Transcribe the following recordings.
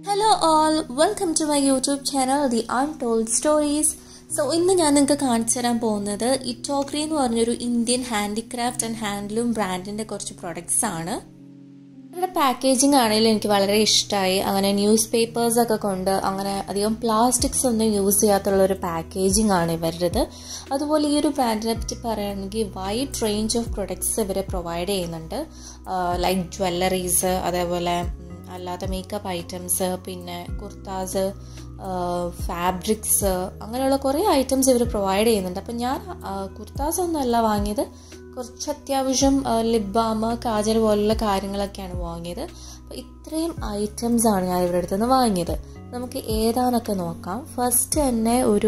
hello all welcome to my YouTube channel the untold stories so ഇന്ന് ഞാൻ നിങ്ങൾക്ക് കാണിച്ചു തരാൻ പോകുന്നത് ഇറ്റോക്രി എന്ന് പറഞ്ഞൊരു ഇന്ത്യൻ ഹാൻഡിക്രാഫ്റ്റ് ആൻഡ് ഹാൻഡ്ലൂം ബ്രാൻഡിൻ്റെ കുറച്ച് പ്രൊഡക്ട്സ് ആണ് അവരുടെ പാക്കേജിംഗ് ആണെങ്കിലും എനിക്ക് വളരെ ഇഷ്ടമായി അങ്ങനെ ന്യൂസ് പേപ്പേഴ്സ് ഒക്കെ കൊണ്ട് അങ്ങനെ അധികം പ്ലാസ്റ്റിക്സ് ഒന്നും യൂസ് ചെയ്യാത്തുള്ള ഒരു പാക്കേജിംഗ് ആണ് ഇവരുടേത് അതുപോലെ ഈ ഒരു ബ്രാൻഡിനെ പറ്റി പറയുകയാണെങ്കിൽ വൈഡ് റേഞ്ച് ഓഫ് പ്രൊഡക്ട്സ് ഇവർ പ്രൊവൈഡ് ചെയ്യുന്നുണ്ട് ലൈക്ക് ജ്വല്ലറീസ് അതേപോലെ അല്ലാത്ത മേക്കപ്പ് ഐറ്റംസ് പിന്നെ കുർത്താസ് ഫാബ്രിക്സ് അങ്ങനെയുള്ള കുറേ ഐറ്റംസ് ഇവർ പ്രൊവൈഡ് ചെയ്യുന്നുണ്ട് അപ്പം ഞാൻ കുർത്താസ് ഒന്നുമല്ല വാങ്ങിയത് കുറച്ച് അത്യാവശ്യം ലിപ് ബാം കാജൽ പോലുള്ള കാര്യങ്ങളൊക്കെയാണ് വാങ്ങിയത് അപ്പോൾ ഇത്രയും ഐറ്റംസ് ആണ് ഞാൻ ഇവരുടെ അടുത്ത് നിന്ന് വാങ്ങിയത് നമുക്ക് ഏതാന്നൊക്കെ നോക്കാം ഫസ്റ്റ് തന്നെ ഒരു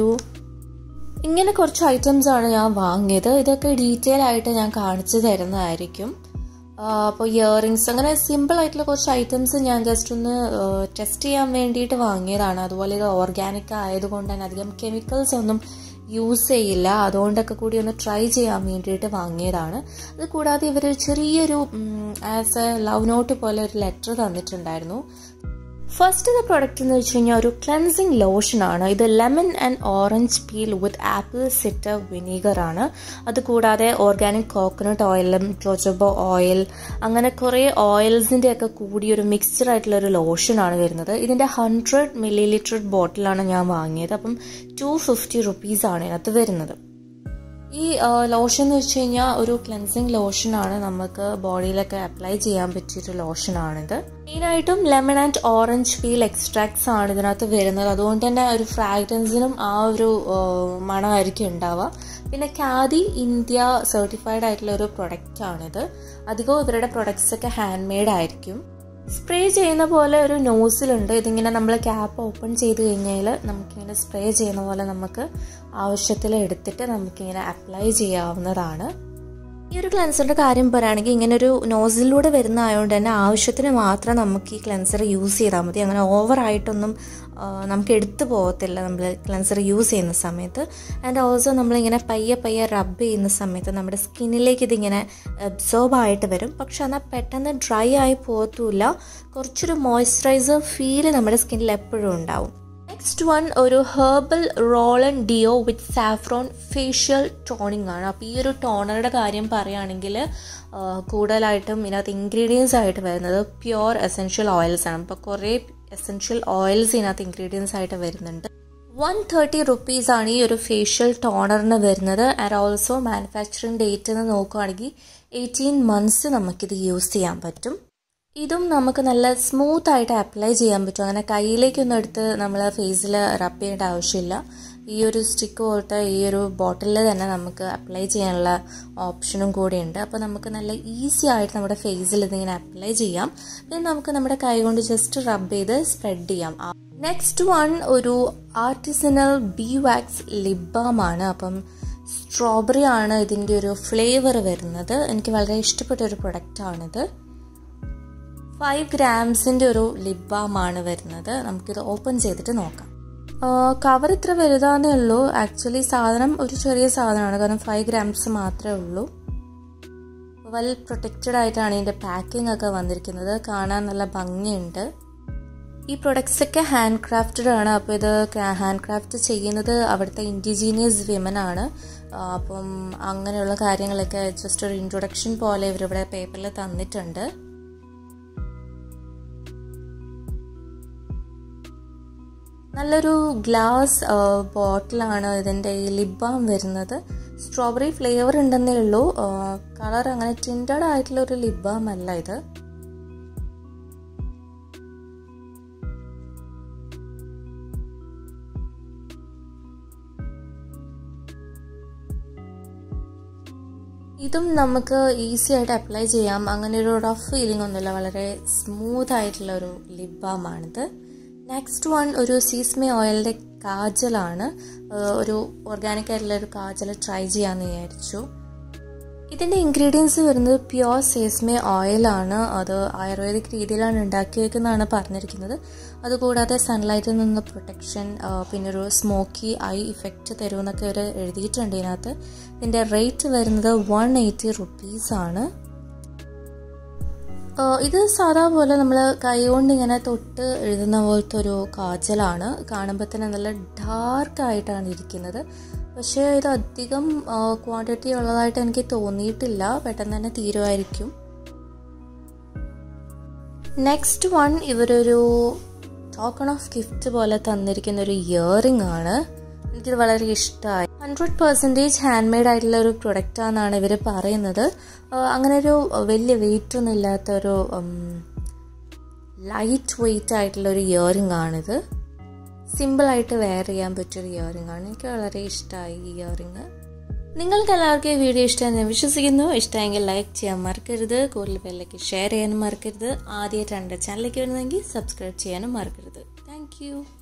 ഇങ്ങനെ കുറച്ച് ഐറ്റംസ് ആണ് ഞാൻ വാങ്ങിയത് ഇതൊക്കെ ഡീറ്റെയിൽ ആയിട്ട് ഞാൻ കാണിച്ചു തരുന്നതായിരിക്കും അപ്പോൾ ഇയറിങ്സ് അങ്ങനെ സിമ്പിൾ ആയിട്ടുള്ള കുറച്ച് ഐറ്റംസ് ഞാൻ ജസ്റ്റ് ഒന്ന് ടെസ്റ്റ് ചെയ്യാൻ വേണ്ടിയിട്ട് വാങ്ങിയതാണ് അതുപോലെ ഇത് ഓർഗാനിക് ആയതുകൊണ്ട് തന്നെ അധികം കെമിക്കൽസ് ഒന്നും യൂസ് ചെയ്യില്ല അതുകൊണ്ടൊക്കെ കൂടി ഒന്ന് ട്രൈ ചെയ്യാൻ വേണ്ടിയിട്ട് വാങ്ങിയതാണ് അത് കൂടാതെ ഇവർ ചെറിയൊരു ആസ് എ ലവ് നോട്ട് പോലെ ഒരു ലെറ്റർ തന്നിട്ടുണ്ടായിരുന്നു ഫസ്റ്റ് ഇത് പ്രൊഡക്റ്റ് എന്ന് വെച്ച് കഴിഞ്ഞാൽ ഒരു ക്ലെൻസിങ് ലോഷൻ ആണ് ഇത് lemon and orange peel with apple cider vinegar ആണ് അതുകൂടാതെ ഓർഗാനിക് കോക്കനട്ട് ഓയിലും ജോജോബോ ഓയിൽ അങ്ങനെ കുറേ ഓയിൽസിൻ്റെ ഒക്കെ കൂടി ഒരു മിക്സ്ചർ ആയിട്ടുള്ള ഒരു ലോഷൻ ആണ് വരുന്നത് ഇതിൻ്റെ ഹൺഡ്രഡ് മില്ലി ലിറ്റർ ബോട്ടിലാണ് ഞാൻ വാങ്ങിയത് അപ്പം ടു ഫിഫ്റ്റി റുപ്പീസ് ആണ് ഇതിനകത്ത് വരുന്നത് ഈ ലോഷൻ എന്ന് വെച്ച് കഴിഞ്ഞാൽ ഒരു ക്ലെൻസിങ് ലോഷനാണ് നമുക്ക് ബോഡിയിലൊക്കെ അപ്ലൈ ചെയ്യാൻ പറ്റിയൊരു ലോഷനാണിത് മെയിനായിട്ടും lemon and orange peel extracts ആണ് ഇതിനകത്ത് വരുന്നത് അതുകൊണ്ട് തന്നെ ഒരു ഫ്രാഗ്രൻസിനും ആ ഒരു മണമായിരിക്കും ഉണ്ടാവുക പിന്നെ ഖാദി ഇന്ത്യ സർട്ടിഫൈഡ് ആയിട്ടുള്ള ഒരു പ്രൊഡക്റ്റ് ആണിത് അധികവും ഇവരുടെ പ്രൊഡക്ട്സ് ഒക്കെ ഹാൻഡ് മെയ്ഡ് ആയിരിക്കും സ്പ്രേ ചെയ്യുന്ന പോലെ ഒരു നോസിലുണ്ട് ഇതിങ്ങനെ നമ്മൾ ക്യാപ്പ് ഓപ്പൺ ചെയ്ത് കഴിഞ്ഞാൽ നമുക്കിങ്ങനെ സ്പ്രേ ചെയ്യുന്ന പോലെ നമുക്ക് ആവശ്യത്തിൽ എടുത്തിട്ട് നമുക്കിങ്ങനെ അപ്ലൈ ചെയ്യാവുന്നതാണ് ഈ ഒരു ക്ലെൻസറിൻ്റെ കാര്യം പറയുകയാണെങ്കിൽ ഇങ്ങനെ ഒരു നോസിലൂടെ വരുന്ന ആയതുകൊണ്ട് തന്നെ ആവശ്യത്തിന് മാത്രം നമുക്ക് ഈ ക്ലെൻസർ യൂസ് ചെയ്താൽ മതി അങ്ങനെ ഓവറായിട്ടൊന്നും നമുക്ക് എടുത്തു പോകത്തില്ല നമ്മൾ ക്ലെൻസർ യൂസ് ചെയ്യുന്ന സമയത്ത് ആൻഡ് ഓൾസോ നമ്മളിങ്ങനെ പയ്യെ പയ്യെ റബ്ബ് ചെയ്യുന്ന സമയത്ത് നമ്മുടെ സ്കിന്നിലേക്ക് ഇതിങ്ങനെ അബ്സോർബ് ആയിട്ട് വരും പക്ഷെ എന്നാൽ പെട്ടെന്ന് ഡ്രൈ ആയി പോകത്തുമില്ല കുറച്ചൊരു മോയ്സ്ചറൈസർ ഫീല് നമ്മുടെ സ്കിന്നിൽ എപ്പോഴും ഉണ്ടാവും നെക്സ്റ്റ് വൺ ഒരു herbal roll on deo with saffron facial toning ആണ് അപ്പോൾ ഈ ഒരു ടോണറുടെ കാര്യം പറയുകയാണെങ്കിൽ കൂടുതലായിട്ടും ഇതിനകത്ത് ഇൻഗ്രീഡിയൻസ് ആയിട്ട് വരുന്നത് പ്യുവർ എസെൻഷ്യൽ ഓയിൽസ് ആണ് അപ്പോൾ കുറേ എസെൻഷ്യൽ ഓയിൽസ് ഇതിനകത്ത് ഇൻഗ്രീഡിയൻസ് ആയിട്ട് വരുന്നുണ്ട് വൺ തേർട്ടി റുപ്പീസ് ആണ് ഈ ഒരു ഫേഷ്യൽ ടോണറിന് വരുന്നത് ആൻഡ് ഓൾസോ മാനുഫാക്ചറിങ് ഡേറ്റ് എന്ന് നോക്കുകയാണെങ്കിൽ എയ്റ്റീൻ മന്ത്സ് നമുക്കിത് യൂസ് ചെയ്യാൻ പറ്റും ഇതും നമുക്ക് നല്ല സ്മൂത്ത് ആയിട്ട് അപ്ലൈ ചെയ്യാൻ പറ്റും അങ്ങനെ കയ്യിലേക്കൊന്നും എടുത്ത് നമ്മൾ ഫേസിൽ റബ്ബ് ചെയ്യേണ്ട ആവശ്യമില്ല ഈ ഒരു സ്റ്റിക്ക് പോലത്തെ ഈ ഒരു ബോട്ടിലിൽ തന്നെ നമുക്ക് അപ്ലൈ ചെയ്യാനുള്ള ഓപ്ഷനും കൂടി ഉണ്ട് അപ്പോൾ നമുക്ക് നല്ല ഈസി ആയിട്ട് നമ്മുടെ ഫേസിൽ ഇതിങ്ങനെ അപ്ലൈ ചെയ്യാം പിന്നെ നമുക്ക് നമ്മുടെ കൈ കൊണ്ട് ജസ്റ്റ് റബ്ബ് ചെയ്ത് സ്പ്രെഡ് ചെയ്യാം നെക്സ്റ്റ് വൺ ഒരു artisanal bee wax lip balm ആണ് അപ്പം സ്ട്രോബെറി ആണ് ഇതിൻ്റെ ഒരു ഫ്ലേവർ വരുന്നത് എനിക്ക് വളരെ ഇഷ്ടപ്പെട്ട ഒരു പ്രൊഡക്റ്റാണിത് ഫൈവ് ഗ്രാംസിൻ്റെ ഒരു ലിപ് ബാം ആണ് വരുന്നത് നമുക്കിത് ഓപ്പൺ ചെയ്തിട്ട് നോക്കാം കവർ ഇത്ര വലുതാന്നേ ഉള്ളൂ ആക്ച്വലി സാധനം ഒരു ചെറിയ സാധനമാണ് കാരണം ഫൈവ് ഗ്രാംസ് മാത്രമേ ഉള്ളൂ വെൽ പ്രൊട്ടക്റ്റഡ് ആയിട്ടാണ് ഇതിൻ്റെ പാക്കിംഗ് ഒക്കെ വന്നിരിക്കുന്നത് കാണാൻ നല്ല ഭംഗിയുണ്ട് ഈ പ്രൊഡക്ട്സ് ഒക്കെ ഹാൻഡ് ക്രാഫ്റ്റഡ് ആണ് അപ്പോൾ ഇത് ഹാൻഡ് ക്രാഫ്റ്റ് ചെയ്യുന്നത് അവിടുത്തെ ഇൻഡിജീനിയസ് വിമൻ ആണ് അപ്പം അങ്ങനെയുള്ള കാര്യങ്ങളൊക്കെ ജസ്റ്റ് ഒരു ഇൻട്രൊഡക്ഷൻ പോലെ ഇവരിവിടെ പേപ്പറിൽ തന്നിട്ടുണ്ട് നല്ലൊരു ഗ്ലാസ് ബോട്ടിലാണ് ഇതിൻ്റെ ഈ ലിപ് ബാം വരുന്നത് സ്ട്രോബെറി ഫ്ലേവർ ഉണ്ടെന്നേ ഉള്ളൂ കളർ അങ്ങനെ ടിൻറ്റഡ് ആയിട്ടുള്ള ഒരു ലിപ് ബാം അല്ല ഇത് ഇതും നമുക്ക് ഈസി ആയിട്ട് അപ്ലൈ ചെയ്യാം അങ്ങനെ ഒരു റഫ് ഫീലിംഗ് ഒന്നുമില്ല വളരെ സ്മൂത്ത് ആയിട്ടുള്ള ഒരു ലിപ് ബാം ആണിത് നെക്സ്റ്റ് വൺ ഒരു സീസ്മി ഓയിലിൻ്റെ കാജലാണ് ഒരു ഓർഗാനിക് ആയിട്ടുള്ള ഒരു കാജൽ ട്രൈ ചെയ്യാമെന്ന് വിചാരിച്ചു ഇതിൻ്റെ ഇൻഗ്രീഡിയൻസ് വരുന്നത് പ്യുവർ സേസ്മേ ഓയിലാണ് അത് ആയുർവേദിക് രീതിയിലാണ് ഉണ്ടാക്കിയേക്കുന്നതാണ് പറഞ്ഞിരിക്കുന്നത് അതുകൂടാതെ സൺലൈറ്റിൽ നിന്ന് പ്രൊട്ടക്ഷൻ പിന്നെ ഒരു സ്മോക്കി ഐ ഇഫക്റ്റ് തരുമെന്നൊക്കെ അവർ എഴുതിയിട്ടുണ്ട് ഇതിനകത്ത് ഇതിൻ്റെ റേറ്റ് വരുന്നത് വൺ എയ്റ്റി റുപ്പീസാണ് ഇത് സാധാ പോലെ നമ്മൾ കൈകൊണ്ട് ഇങ്ങനെ തൊട്ട് എഴുതുന്ന പോലത്തെ ഒരു കാജലാണ് കാണുമ്പോൾ തന്നെ നല്ല ഡാർക്ക് ആയിട്ടാണ് ഇരിക്കുന്നത് പക്ഷേ ഇത് അധികം ക്വാണ്ടിറ്റി ഉള്ളതായിട്ട് എനിക്ക് തോന്നിയിട്ടില്ല പെട്ടെന്ന് തന്നെ തീരുമായിരിക്കും നെക്സ്റ്റ് വൺ ഇവരൊരു ടോക്കൺ ഓഫ് ഗിഫ്റ്റ് പോലെ തന്നിരിക്കുന്ന ഒരു ഇയറിംഗ് ആണ് എനിക്കിത് വളരെ ഇഷ്ടമായി ഹൺഡ്രഡ് പെർസെൻറ്റേജ് ഹാൻഡ് മെയ്ഡ് ആയിട്ടുള്ള ഒരു പ്രൊഡക്റ്റ് ആണെന്നാണ് ഇവർ പറയുന്നത് അങ്ങനെ ഒരു വലിയ വെയിറ്റ് ഒന്നും ഇല്ലാത്ത ഒരു ലൈറ്റ് വെയിറ്റ് ആയിട്ടുള്ള ഒരു ഇയറിംഗ് ആണിത് സിമ്പിളായിട്ട് വെയർ ചെയ്യാൻ പറ്റിയൊരു ഇയറിംഗ് ആണ് എനിക്ക് വളരെ ഇഷ്ടമായി ഈ ഇയറിംഗ് നിങ്ങൾക്ക് എല്ലാവർക്കും ഈ വീഡിയോ ഇഷ്ടമായി ഞാൻ വിശ്വസിക്കുന്നു ഇഷ്ടമെങ്കിൽ ലൈക്ക് ചെയ്യാൻ മറക്കരുത് കൂടുതൽ പേരിലേക്ക് ഷെയർ ചെയ്യാനും മറക്കരുത് ആദ്യമായിട്ട് എൻ്റെ ചാനലിലേക്ക് വരുന്നെങ്കിൽ സബ്സ്ക്രൈബ് ചെയ്യാനും മറക്കരുത് താങ്ക്